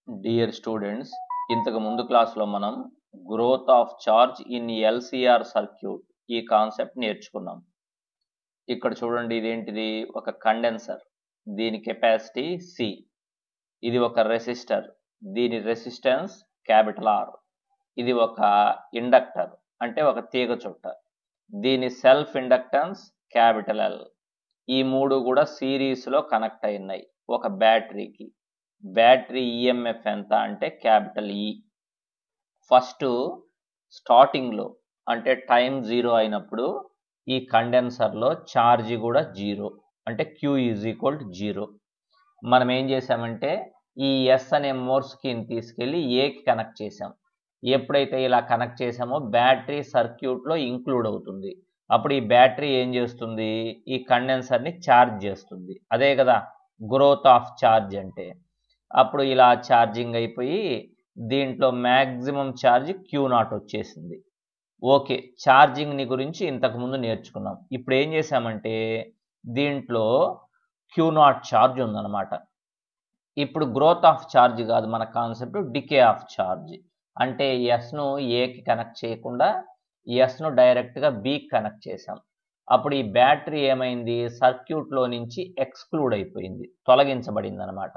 dear students ఇంతకు ముందు క్లాస్లో మనం growth of charge in LCR circuit ఈ కాన్సెప్ట్ నేర్చుకున్నాం ఇక్కడ చూడండి ఇదేంటిది ఒక కండెన్సర్ దీని కెపాసిటీ సి ఇది ఒక రెసిస్టర్ దీని రెసిస్టెన్స్ క్యాపిటల్ ఆర్ ఇది ఒక ఇండక్టర్ అంటే ఒక తీగ చుట్ట దీని సెల్ఫ్ ఇండక్టెన్స్ క్యాపిటల్ ఎల్ ఈ మూడు కూడా సిరీస్లో కనెక్ట్ అయి ఉన్నాయి ఒక బ్యాటరీకి బ్యాటరీ ఈఎంఎఫ్ ఎంత అంటే క్యాపిటల్ ఈ ఫస్ట్ స్టార్టింగ్లో అంటే టైం జీరో అయినప్పుడు ఈ కండెన్సర్లో ఛార్జ్ కూడా జీరో అంటే Q is equal to zero మనం ఏం చేసామంటే ఈ ఎస్ అనే మోర్స్కిని తీసుకెళ్ళి ఏకి కనెక్ట్ చేసాం ఎప్పుడైతే ఇలా కనెక్ట్ చేసామో బ్యాటరీ సర్క్యూట్లో ఇంక్లూడ్ అవుతుంది అప్పుడు ఈ బ్యాటరీ ఏం చేస్తుంది ఈ కండెన్సర్ని ఛార్జ్ చేస్తుంది అదే కదా గ్రోత్ ఆఫ్ ఛార్జ్ అంటే అప్పుడు ఇలా ఛార్జింగ్ అయిపోయి దీంట్లో మ్యాక్సిమం ఛార్జ్ క్యూ నాట్ వచ్చేసింది ఓకే ఛార్జింగ్ని గురించి ఇంతకుముందు నేర్చుకున్నాం ఇప్పుడు ఏం చేసామంటే దీంట్లో క్యూ నాట్ ఛార్జ్ ఉందన్నమాట ఇప్పుడు గ్రోత్ ఆఫ్ ఛార్జ్ కాదు మన కాన్సెప్ట్ డికే ఆఫ్ ఛార్జ్ అంటే ఎస్ను ఏకి కనెక్ట్ చేయకుండా ఎస్ను డైరెక్ట్గా బీకి కనెక్ట్ చేసాం అప్పుడు ఈ బ్యాటరీ ఏమైంది సర్క్యూట్లో నుంచి ఎక్స్క్లూడ్ అయిపోయింది తొలగించబడింది అనమాట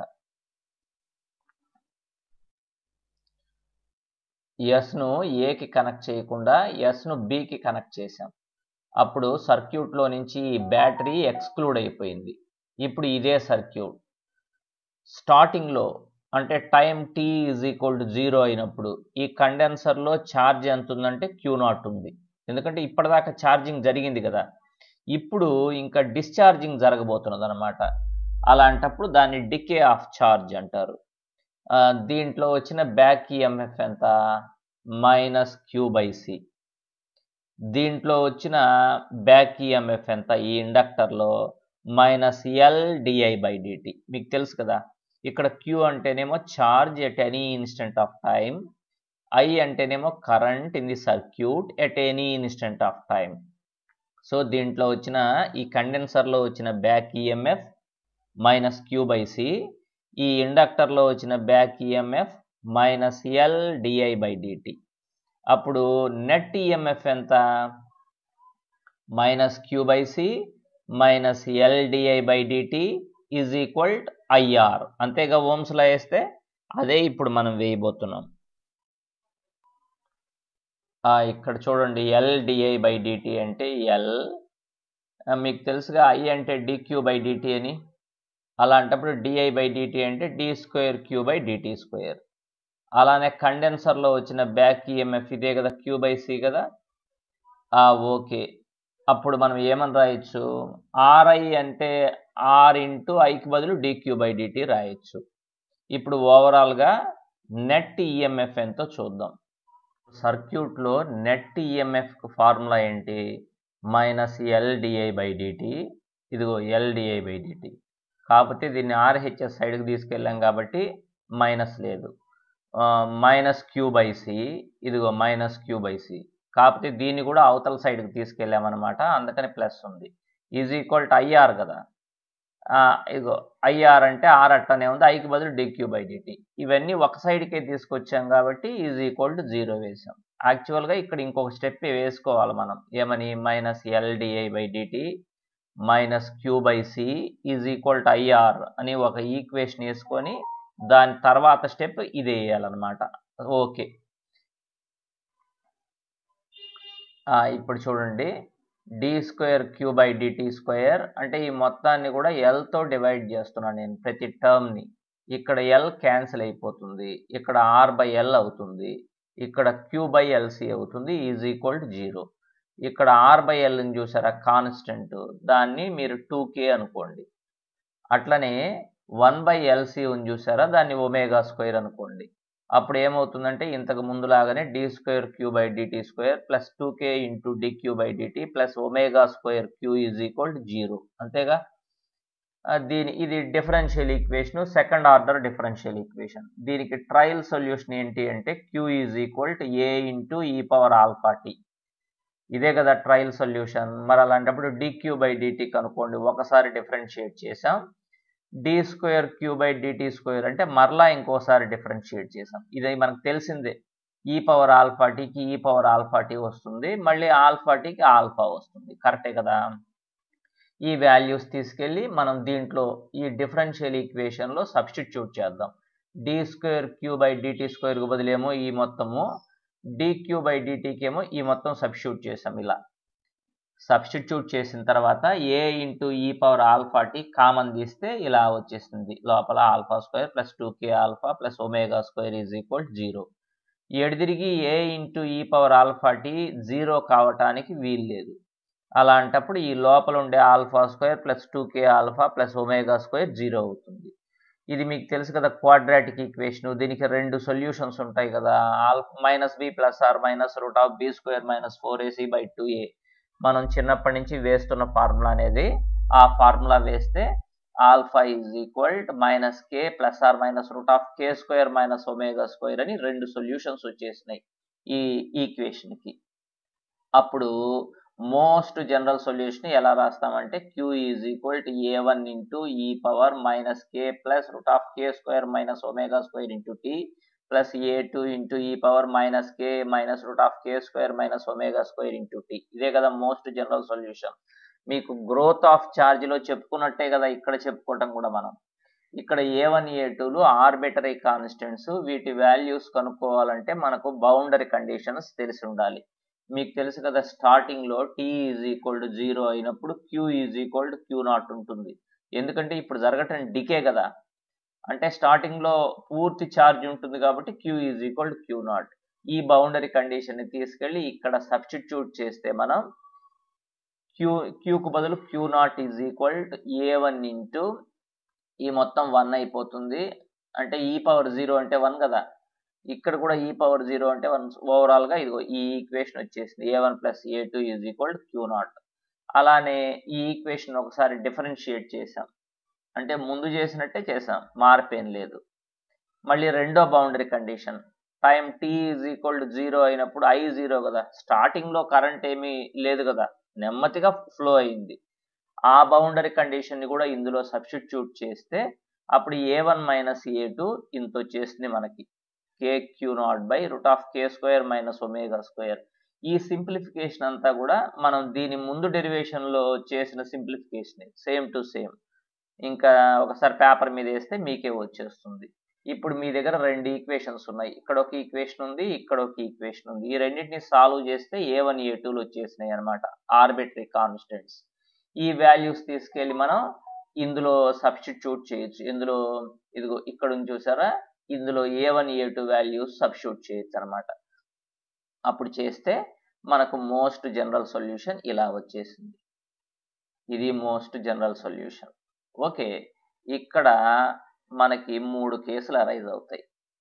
ఎస్ను ఏకి కనెక్ట్ చేయకుండా ఎస్ను బికి కనెక్ట్ చేసాం అప్పుడు సర్క్యూట్లో నుంచి ఈ బ్యాటరీ ఎక్స్క్లూడ్ అయిపోయింది ఇప్పుడు ఇదే సర్క్యూట్ స్టార్టింగ్లో అంటే time tea is equal to zero అయినప్పుడు ఈ కండెన్సర్లో ఛార్జ్ ఎంత ఉందంటే క్యూ నాట్ ఉంది ఎందుకంటే ఇప్పటిదాకా ఛార్జింగ్ జరిగింది కదా ఇప్పుడు ఇంకా డిశ్చార్జింగ్ జరగబోతున్నది అనమాట అలాంటప్పుడు దాన్ని డికే ఆఫ్ ఛార్జ్ అంటారు దీంట్లో వచ్చిన బ్యాక్ ఈఎంఎఫ్ ఎంత మైనస్ క్యూ బై సి దీంట్లో వచ్చిన బ్యాక్ ఈఎంఎఫ్ ఎంత ఈ ఇండక్టర్లో minus L dI by dt మీకు తెలుసు కదా ఇక్కడ క్యూ అంటేనేమో charge at any instant of time I అంటేనేమో current in the circuit at any instant of time so దీంట్లో వచ్చిన ఈ కండెన్సర్లో వచ్చిన back EMF minus Q by C ఈ ఇండక్టర్లో వచ్చిన back EMF minus L dI by dt అప్పుడు నెట్ ఈఎంఎఫ్ ఎంత minus Q by C minus L dI by dt is equal IR అంతేగా ఓమ్స్లో వేస్తే అదే ఇప్పుడు మనం వేయబోతున్నాం ఇక్కడ చూడండి ఎల్ డిఐ బై డిటి అంటే ఎల్ మీకు తెలుసుగా ఐ అంటే డిక్యూ బై డిటి అని అలాంటప్పుడు డిఐ బై డిటి అంటే d square Q by dt square అలానే కండెన్సర్లో వచ్చిన బ్యాక్ ఈఎంఎఫ్ ఇదే కదా క్యూ బై సి కదా ఓకే అప్పుడు మనం ఏమని రాయొచ్చు ఆర్ఐ అంటే ఆర్ ఇంటూ ఐకి బదులు డిక్యూ బై డిటి రాయొచ్చు ఇప్పుడు ఓవరాల్గా నెట్ ఈఎంఎఫ్ ఎంతో చూద్దాం సర్క్యూట్లో నెట్ ఈఎంఎఫ్ ఫార్ములా ఏంటి మైనస్ ఎల్డిఐ బై డిటి ఇదిగో ఎల్డిఐ బై డిటి కాకపోతే దీన్ని ఆర్హెచ్ఎస్ సైడ్కి తీసుకెళ్ళాం కాబట్టి మైనస్ లేదు మైనస్ క్యూ బై సి ఇదిగో మైనస్ క్యూ బై సి కాకపోతే దీన్ని కూడా అవతల సైడ్కి తీసుకెళ్ళామన్నమాట అందుకని ప్లస్ ఉంది ఈజ్ ఈక్వల్ టు ఐఆర్ కదా ఇదిగో ఐఆర్ అంటే ఆర్ అట్టనే ఉంది ఐకి బదులు డిక్యూ బై డిటి ఇవన్నీ ఒక సైడ్కే తీసుకొచ్చాం కాబట్టి ఈజ్ ఈక్వల్ టు జీరో వేసాం యాక్చువల్గా ఇక్కడ ఇంకొక స్టెప్ వేసుకోవాలి మనం ఏమని minus L dI by dt minus Q by C is equal to IR అని ఒక ఈక్వేషన్ వేసుకొని దాని తర్వాత స్టెప్ ఇది వేయాలన్నమాట ఓకే ఇప్పుడు చూడండి d square Q by dt square అంటే ఈ మొత్తాన్ని కూడా ఎల్తో డివైడ్ చేస్తున్నాను నేను ప్రతి టర్మ్ని ఇక్కడ ఎల్ క్యాన్సిల్ అయిపోతుంది ఇక్కడ ఆర్ బై ఎల్ అవుతుంది ఇక్కడ క్యూ బై ఎల్సి అవుతుంది ఈజ్ ఈక్వల్ టు జీరో ఇక్కడ ఆర్ బై ఎల్ని చూసారా కాన్స్టెంట్ దాన్ని మీరు టూ కే అనుకోండి అట్లనే వన్ బై ఎల్సి ఉంది చూసారా దాన్ని ఒమేగా స్క్వేర్ అనుకోండి అప్పుడు ఏమవుతుందంటే ఇంతకు ముందులాగానే d square Q by dt square plus two K into dQ by dt plus omega square Q is equal to zero అంతేగా దీని ఇది differential equation second order differential equation దీనికి ట్రయల్ సొల్యూషన్ ఏంటి అంటే Q is equal to A into E power alpha T ఇదే కదా trial solution మరి అలాంటప్పుడు డిక్యూ బై డిటి కనుక్కోండి ఒకసారి డిఫరెన్షియేట్ చేసాం d square Q by dt square అంటే మరలా ఇంకోసారి డిఫరెన్షియేట్ చేసాం ఇది మనకు తెలిసిందే ఈ పవర్ ఆల్ఫా టీకి ఈ పవర్ ఆల్ఫా టీ వస్తుంది మళ్ళీ ఆల్ఫా టీకి ఆల్ఫా వస్తుంది కరెక్టే కదా ఈ వాల్యూస్ తీసుకెళ్ళి మనం దీంట్లో ఈ డిఫరెన్షియల్ ఈక్వేషన్లో సబ్స్టిట్యూట్ చేద్దాం d square Q by dt స్క్వేర్కు బదులేమో ఈ మొత్తము డిక్యూ బై డిటీకి ఏమో ఈ మొత్తం సబ్స్టిట్యూట్ చేసాం ఇలా సబ్స్టిట్యూట్ చేసిన తర్వాత A into E power alpha T common తీస్తే ఇలా వచ్చేస్తుంది లోపల alpha square plus two K alpha plus omega square is equal zero ఎడిదిరిగి A into E power alpha T zero కావటానికి వీలు లేదు అలాంటప్పుడు ఈ లోపల ఉండే alpha square plus two K alpha plus omega square zero అవుతుంది ఇది మీకు తెలుసు కదా క్వాడ్రాటిక్ ఈక్వేషన్ దీనికి రెండు సొల్యూషన్స్ ఉంటాయి కదా alpha minus B plus or minus root of B square minus four AC by two A మనం చిన్నప్పటి నుంచి వేస్తున్న ఫార్ములా అనేది ఆ ఫార్ములా వేస్తే alpha is equal minus K plus or minus root of K square minus omega square అని రెండు solutions వచ్చేసినాయి ఈ ఈక్వేషన్కి అప్పుడు మోస్ట్ జనరల్ సొల్యూషన్ ఎలా రాస్తామంటే Q is equal to A one into E power minus K plus root of K square minus omega square into T plus A two into E power minus K minus root of K square minus omega square into T ఇదే కదా most general solution మీకు growth of ఛార్జ్లో చెప్పుకున్నట్టే కదా ఇక్కడ చెప్పుకోవటం కూడా మనం ఇక్కడ ఏ వన్ ఏ టూలు ఆర్బిటరీ కాన్స్టెంట్స్ వీటి వాల్యూస్ కనుక్కోవాలంటే మనకు బౌండరీ కండిషన్స్ తెలిసి ఉండాలి మీకు తెలుసు కదా స్టార్టింగ్లో t is equal to zero అయినప్పుడు q is equal to q naught ఉంటుంది ఎందుకంటే ఇప్పుడు జరగటం డికే కదా అంటే స్టార్టింగ్లో పూర్తి ఛార్జ్ ఉంటుంది కాబట్టి q is equal to q naught ఈ బౌండరీ కండిషన్ని తీసుకెళ్ళి ఇక్కడ సబ్స్టిట్యూట్ చేస్తే మనం క్యూ క్యూకు బదులు q naught is equal to A one into ఈ మొత్తం వన్ అయిపోతుంది అంటే ఈ పవర్ జీరో అంటే వన్ కదా ఇక్కడ కూడా ఈ పవర్ జీరో అంటే వన్ ఓవరాల్గా ఇదిగో ఈ ఈక్వేషన్ వచ్చేసింది A one plus A two is equal to q naught అలానే ఈ ఈక్వేషన్ ఒకసారి డిఫరెన్షియేట్ చేసాం అంటే ముందు చేసినట్టే చేసాం మార్పేం లేదు మళ్ళీ రెండో boundary condition time tea is equal to zero అయినప్పుడు ఐ జీరో కదా స్టార్టింగ్లో కరెంట్ ఏమీ లేదు కదా నెమ్మదిగా ఫ్లో అయింది ఆ బౌండరీ కండిషన్ని కూడా ఇందులో సబ్స్టిట్యూట్ చేస్తే అప్పుడు A one minus A two ఇంత వచ్చేసింది మనకి k q naught by root of K square minus omega square ఈ సింప్లిఫికేషన్ అంతా కూడా మనం దీని ముందు డెరివేషన్లో చేసిన సింప్లిఫికేషన్ సేమ్ టు సేమ్ ఇంకా ఒకసారి పేపర్ మీద వేస్తే మీకే వచ్చేస్తుంది ఇప్పుడు మీ దగ్గర రెండు ఈక్వేషన్స్ ఉన్నాయి ఇక్కడ ఒక ఈక్వేషన్ ఉంది ఇక్కడ ఒక ఈక్వేషన్ ఉంది ఈ రెండింటిని సాల్వ్ చేస్తే ఏ వన్ ఏ టూలు వచ్చేసినాయి అనమాట ఆర్బిటరీ కాన్స్టెంట్స్ ఈ వాల్యూస్ తీసుకెళ్ళి మనం ఇందులో సబ్స్టిట్యూట్ చేయొచ్చు ఇందులో ఇదిగో ఇక్కడ ఉంది చూసారా ఇందులో A one A two values substitute చేయొచ్చు అనమాట అప్పుడు చేస్తే మనకు మోస్ట్ జనరల్ సొల్యూషన్ ఇలా వచ్చేసింది ఇది మోస్ట్ జనరల్ సొల్యూషన్ ఓకే ఇక్కడ మనకి మూడు కేసులు అరైజ్ అవుతాయి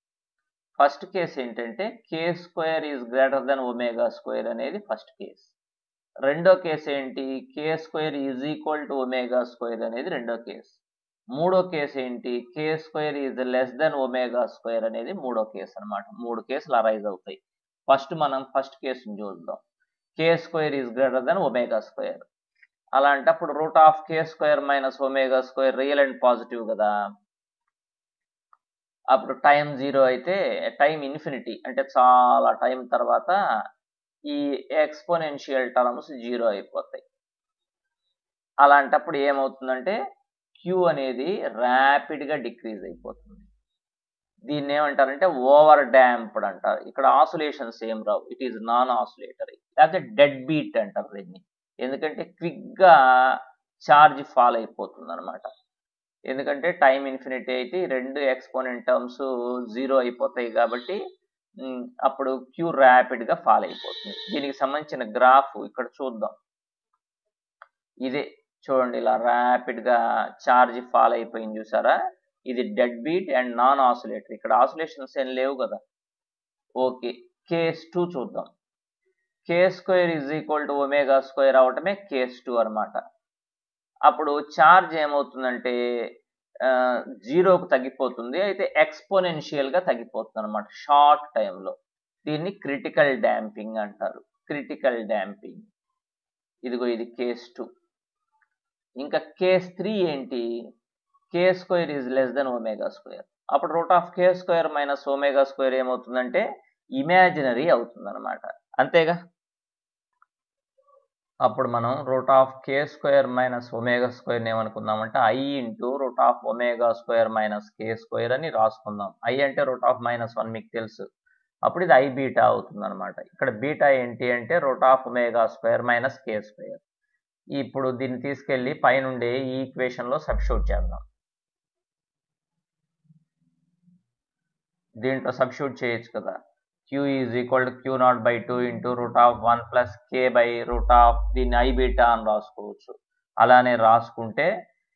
ఫస్ట్ కేసు ఏంటంటే k square is greater than omega square అనేది ఫస్ట్ కేసు రెండో కేసు ఏంటి k square is equal to omega square అనేది రెండో కేసు మూడో కేసు ఏంటి k square is less than omega square అనేది మూడో కేసు అనమాట మూడు కేసులు అరైజ్ అవుతాయి ఫస్ట్ మనం ఫస్ట్ కేసుని చూద్దాం k square is greater than omega square అలాంటప్పుడు root of K square minus omega square real and positive కదా అప్పుడు టైం జీరో అయితే టైం ఇన్ఫినిటీ అంటే చాలా టైం తర్వాత ఈ ఎక్స్పోనెన్షియల్ టర్మ్స్ జీరో అయిపోతాయి అలాంటప్పుడు ఏమవుతుందంటే క్యూ అనేది ర్యాపిడ్గా డిక్రీజ్ అయిపోతుంది దీన్ని ఏమంటారంటే ఓవర్ డ్యాంప్డ్ అంటారు ఇక్కడ ఆసులేషన్స్ ఏం రావు ఇట్ ఈస్ నాన్ ఆసులేటరీ లేకపోతే డెడ్ బీట్ అంటారు దీన్ని ఎందుకంటే క్విక్గా ఛార్జ్ ఫాల్ అయిపోతుంది అనమాట ఎందుకంటే టైం ఇన్ఫినిటీ అయితే రెండు ఎక్స్పోనెంట్ టర్మ్స్ జీరో అయిపోతాయి కాబట్టి అప్పుడు క్యూ ర్యాపిడ్గా ఫాల్ అయిపోతుంది దీనికి సంబంధించిన గ్రాఫ్ ఇక్కడ చూద్దాం ఇదే చూడండి ఇలా ర్యాపిడ్గా ఛార్జ్ ఫాల్ అయిపోయింది చూసారా ఇది dead beat and non oscillator ఇక్కడ ఆసిలేషన్స్ ఏం లేవు కదా ఓకే కేస్ టూ చూద్దాం k square is equal to omega square అవటమే కేస్ టూ అనమాట అప్పుడు ఛార్జ్ ఏమవుతుందంటే జీరోకు తగ్గిపోతుంది అయితే ఎక్స్పోనెన్షియల్గా తగ్గిపోతుంది అనమాట షార్ట్ టైంలో దీన్ని క్రిటికల్ డ్యాంపింగ్ అంటారు క్రిటికల్ డ్యాంపింగ్ ఇదిగో ఇది కేస్ టూ ఇంకా కేస్ త్రీ ఏంటి k square is less than omega square అప్పుడు root of K square minus omega square ఏమవుతుందంటే ఇమాజినరీ అవుతుంది అనమాట అంతేగా అప్పుడు మనం root of K square minus omega square ఏమనుకుందామంటే i into root of omega square minus k square అని రాసుకుందాం ఐ అంటే రూట్ ఆఫ్ మైనస్ వన్ మీకు తెలుసు అప్పుడు ఇది ఐ బీటా అవుతుంది అనమాట ఇక్కడ బీటా ఏంటి అంటే root of omega square minus k square ఇప్పుడు దీన్ని తీసుకెళ్ళి పైనుండి ఈ ఈక్వేషన్లో సబ్స్టిట్యూట్ చేద్దాం దీంట్లో సబ్స్టిట్యూట్ చేయొచ్చు కదా q is equal to q naught by two into root of one plus k by root of దీన్ని ఐ బీటా అని రాసుకోవచ్చు అలానే రాసుకుంటే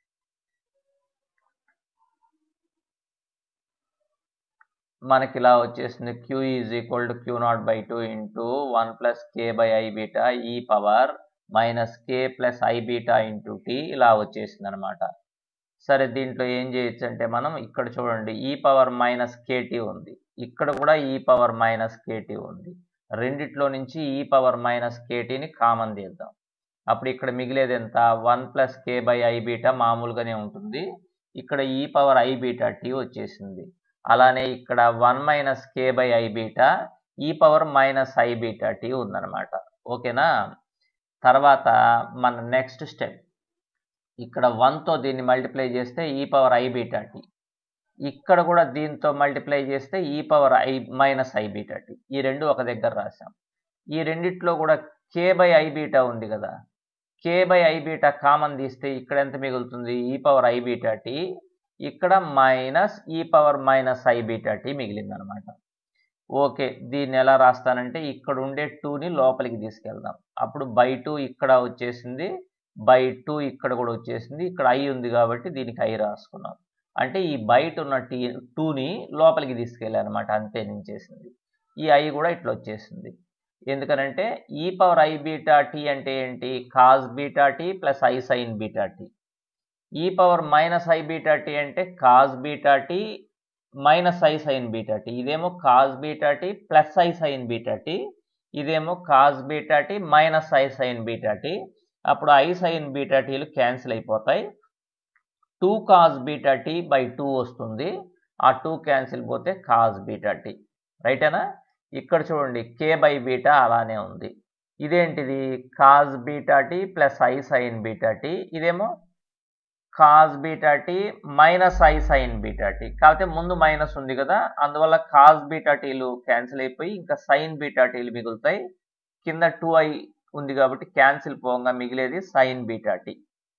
మనకి ఇలా వచ్చేసింది q is equal to q naught by two into one plus k by i beta e power minus K plus i beta into t ఇలా వచ్చేసింది అనమాట సరే దీంట్లో ఏం చేయొచ్చు అంటే మనం ఇక్కడ చూడండి ఈ పవర్ మైనస్ కేటీ ఉంది ఇక్కడ కూడా ఈ పవర్ మైనస్ కేటీ ఉంది రెండిట్లో నుంచి ఈ పవర్ మైనస్ కేటీని కామన్ తీద్దాం అప్పుడు ఇక్కడ మిగిలేది ఎంత one plus k by i beta మామూలుగానే ఉంటుంది ఇక్కడ ఈ పవర్ ఐ బీటా టీ వచ్చేసింది అలానే ఇక్కడ one minus k by i beta e power minus i beta t ఉందన్నమాట ఓకేనా తర్వాత మన నెక్స్ట్ స్టెప్ ఇక్కడ వన్తో దీన్ని మల్టిప్లై చేస్తే e power i beta t ఇక్కడ కూడా దీంతో మల్టిప్లై చేస్తే e power i minus i beta t ఈ రెండు ఒక దగ్గర రాసాం ఈ రెండిట్లో కూడా కే బై ఐ బీటా ఉంది కదా k by i beta common తీస్తే ఇక్కడ ఎంత మిగులుతుంది e power i beta t ఇక్కడ minus e power minus i beta t మిగిలింది అనమాట ఓకే దీన్ని ఎలా రాస్తానంటే ఇక్కడ ఉండే టూని లోపలికి తీసుకెళ్దాం అప్పుడు బై టూ ఇక్కడ వచ్చేసింది బై టూ ఇక్కడ కూడా వచ్చేసింది ఇక్కడ ఐ ఉంది కాబట్టి దీనికి ఐ రాసుకున్నాం అంటే ఈ బయట ఉన్న టీ టూని లోపలికి తీసుకెళ్ళాను అనమాట అంతే నేను చేసింది ఈ ఐ కూడా ఇట్లా వచ్చేసింది ఎందుకనంటే ఈ పవర్ ఐ బీటా టీ అంటే ఏంటి cos beta t plus i sine beta t e power minus i beta t అంటే cos beta t minus i sine beta t ఇదేమో cos beta t plus i sine beta t ఇదేమో cos beta t minus i sine beta t అప్పుడు i sine beta టీలు cancel అయిపోతాయి two cos beta t by two వస్తుంది ఆ two cancel పోతే cos beta t రైటేనా ఇక్కడ చూడండి కే బై బీటా అలానే ఉంది ఇదేంటిది cos beta t plus i sine beta t ఇదేమో cos beta t minus i sine beta t కాకపోతే ముందు మైనస్ ఉంది కదా అందువల్ల కాజ్ బీటా టీలు క్యాన్సిల్ అయిపోయి ఇంకా సైన్ బీటా టీలు మిగులుతాయి కింద టూ ఐ ఉంది కాబట్టి క్యాన్సిల్ పోగా మిగిలేది sine beta t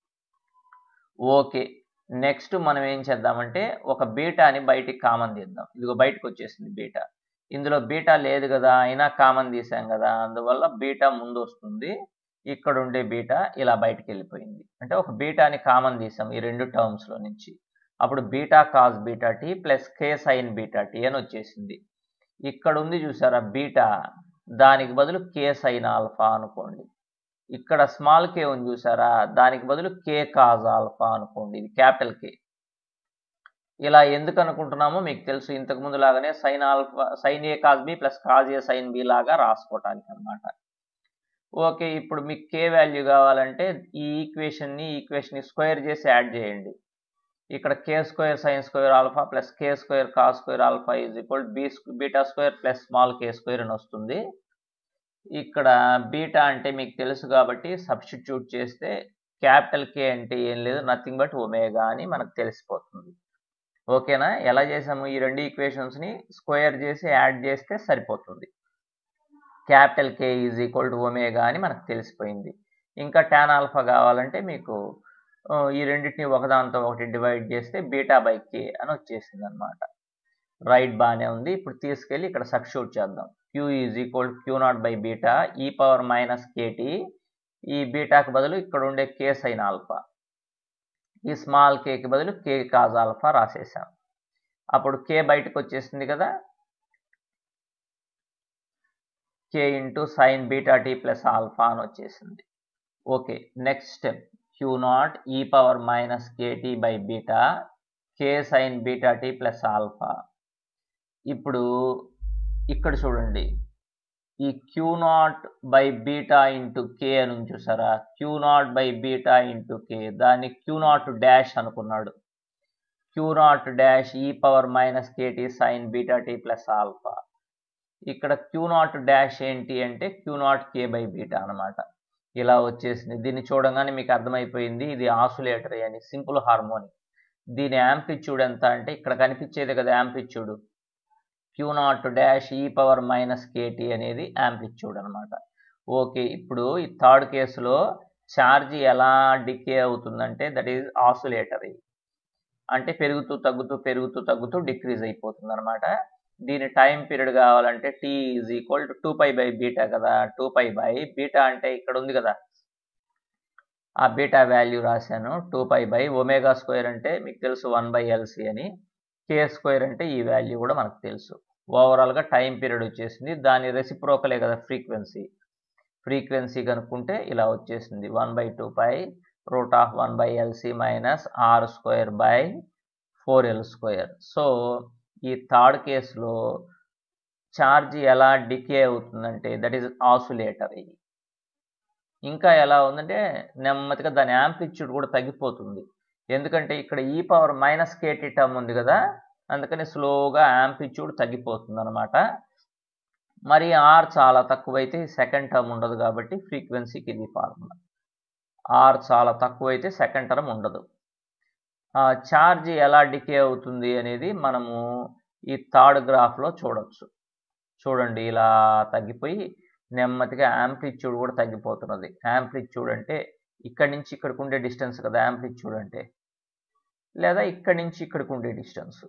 okay next మనం ఏం చేద్దామంటే ఒక బీటాని బయటికి కామన్ తీద్దాం ఇదిగో బయటకు వచ్చేసింది బీటా ఇందులో బీటా లేదు కదా అయినా కామన్ తీసాం కదా అందువల్ల బీటా ముందు వస్తుంది ఇక్కడ ఉండే బీటా ఇలా బయటకు వెళ్ళిపోయింది అంటే ఒక బీటాని కామన్ తీసాం ఈ రెండు టర్మ్స్లో నుంచి అప్పుడు beta cos beta t plus k sine beta t అని వచ్చేసింది ఇక్కడ ఉంది చూసారా బీటా దానికి బదులు కే సైన్ ఆల్ఫా అనుకోండి ఇక్కడ స్మాల్ కే ఉంది చూసారా దానికి బదులు కే కాజ్ ఆల్ఫా అనుకోండి ఇది క్యాపిటల్ కే ఇలా ఎందుకు అనుకుంటున్నామో మీకు తెలుసు ఇంతకు ముందు లాగానే sine alpha sine A cos B plus cos A sine B లాగా రాసుకోవటానికి అనమాట ఓకే ఇప్పుడు మీకు కే వాల్యూ కావాలంటే ఈ ఈక్వేషన్ని ఈక్వేషన్ని స్క్వేర్ చేసి యాడ్ చేయండి ఇక్కడ k square sine square alpha plus k square cos square alpha is equal B beta square plus small k square అని వస్తుంది ఇక్కడ బీటా అంటే మీకు తెలుసు కాబట్టి సబ్స్టిట్యూట్ చేస్తే క్యాపిటల్ కే అంటే ఏం లేదు నథింగ్ బట్ ఒమేగా అని మనకు తెలిసిపోతుంది ఓకేనా ఎలా చేసాము ఈ రెండు ఈక్వేషన్స్ని స్క్వేర్ చేసి యాడ్ చేస్తే సరిపోతుంది capital K is equal to omega అని మనకు తెలిసిపోయింది ఇంకా టాన్ ఆల్ఫా కావాలంటే మీకు ఈ రెండింటిని ఒకదాంతో ఒకటి డివైడ్ చేస్తే బీటా బై కే అని వచ్చేసింది అనమాట రైట్ బాగానే ఉంది ఇప్పుడు తీసుకెళ్ళి ఇక్కడ సబ్స్టిట్యూట్ చేద్దాం q is equal q naught by beta e power minus k t ఈ బీటాకి బదులు ఇక్కడ ఉండే కే సైన్ ఆల్ఫా ఈ స్మాల్ కేకి బదులు కే కాజ్ ఆల్ఫా రాసేసాం అప్పుడు కే బయటకు వచ్చేసింది కదా k into sine beta t plus alpha అని వచ్చేసింది okay next step q naught e power minus k t by beta k sine beta t plus alpha ఇప్పుడు ఇక్కడ చూడండి ఈ q naught by beta into k అని చూసారా q naught by beta into k దాన్ని q naught dash అనుకున్నాడు q naught dash e power minus k t sine beta t plus alpha ఇక్కడ q naught dash ఏంటి అంటే q naught k by beta అనమాట ఇలా వచ్చేసింది దీన్ని చూడగానే మీకు అర్థమైపోయింది ఇది ఆసులేటరీ అని సింపుల్ హార్మోనిక్ దీని యాంప్లిట్యూడ్ ఎంత అంటే ఇక్కడ కనిపించేది కదా amplitude q naught dash e power minus k t అనేది యాంప్లిట్యూడ్ అనమాట ఓకే ఇప్పుడు ఈ థర్డ్ కేసులో ఛార్జ్ ఎలా డికే అవుతుందంటే దట్ ఈజ్ ఆసులేటరీ అంటే పెరుగుతూ తగ్గుతూ పెరుగుతూ తగ్గుతూ డిక్రీజ్ అయిపోతుంది అనమాట దీని టైం పీరియడ్ కావాలంటే t is equal to two pi by beta కదా టూ పై బై బీటా అంటే ఇక్కడ ఉంది కదా ఆ బీటా వాల్యూ రాశాను two pi by omega square అంటే మీకు తెలుసు వన్ బై ఎల్సి అని కే స్క్వేర్ అంటే ఈ వాల్యూ కూడా మనకు తెలుసు ఓవరాల్గా టైం పీరియడ్ వచ్చేసింది దాని రెసిప్రోకలే కదా ఫ్రీక్వెన్సీ ఫ్రీక్వెన్సీ కనుక్కుంటే ఇలా వచ్చేసింది one by two pi root of one by LC minus R square by four L square so ఈ థర్డ్ కేసులో ఛార్జ్ ఎలా డికే అవుతుందంటే దట్ ఈజ్ ఆసులేటరీ ఇంకా ఎలా ఉందంటే నెమ్మదిగా దాని యాంప్లిట్యూడ్ కూడా తగ్గిపోతుంది ఎందుకంటే ఇక్కడ ఈ పవర్ మైనస్ కేటీ టర్మ్ ఉంది కదా అందుకని స్లోగా యాంప్లిట్యూడ్ తగ్గిపోతుంది అనమాట మరి ఆర్ చాలా తక్కువైతే సెకండ్ టర్మ్ ఉండదు కాబట్టి ఫ్రీక్వెన్సీకి ఇది ఫార్ములా ఆర్ చాలా తక్కువైతే సెకండ్ టర్మ్ ఉండదు ఛార్జ్ ఎలా డికే అవుతుంది అనేది మనము ఈ థర్డ్ గ్రాఫ్లో చూడొచ్చు చూడండి ఇలా తగ్గిపోయి నెమ్మదిగా యాంప్లిట్యూడ్ కూడా తగ్గిపోతున్నది యాంప్లిట్యూడ్ అంటే ఇక్కడి నుంచి ఇక్కడికి ఉండే డిస్టెన్స్ కదా యాంప్లిట్యూడ్ అంటే లేదా ఇక్కడి నుంచి ఇక్కడికి ఉండే డిస్టెన్స్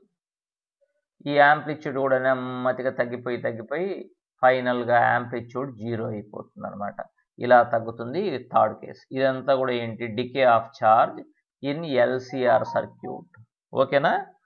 ఈ యాంప్లిట్యూడ్ కూడా నెమ్మదిగా తగ్గిపోయి తగ్గిపోయి ఫైనల్గా యాంప్లిట్యూడ్ జీరో అయిపోతుంది అనమాట ఇలా తగ్గుతుంది ఇది థర్డ్ కేస్ ఇదంతా కూడా ఏంటి decay of charge in LCR circuit ఓకేనా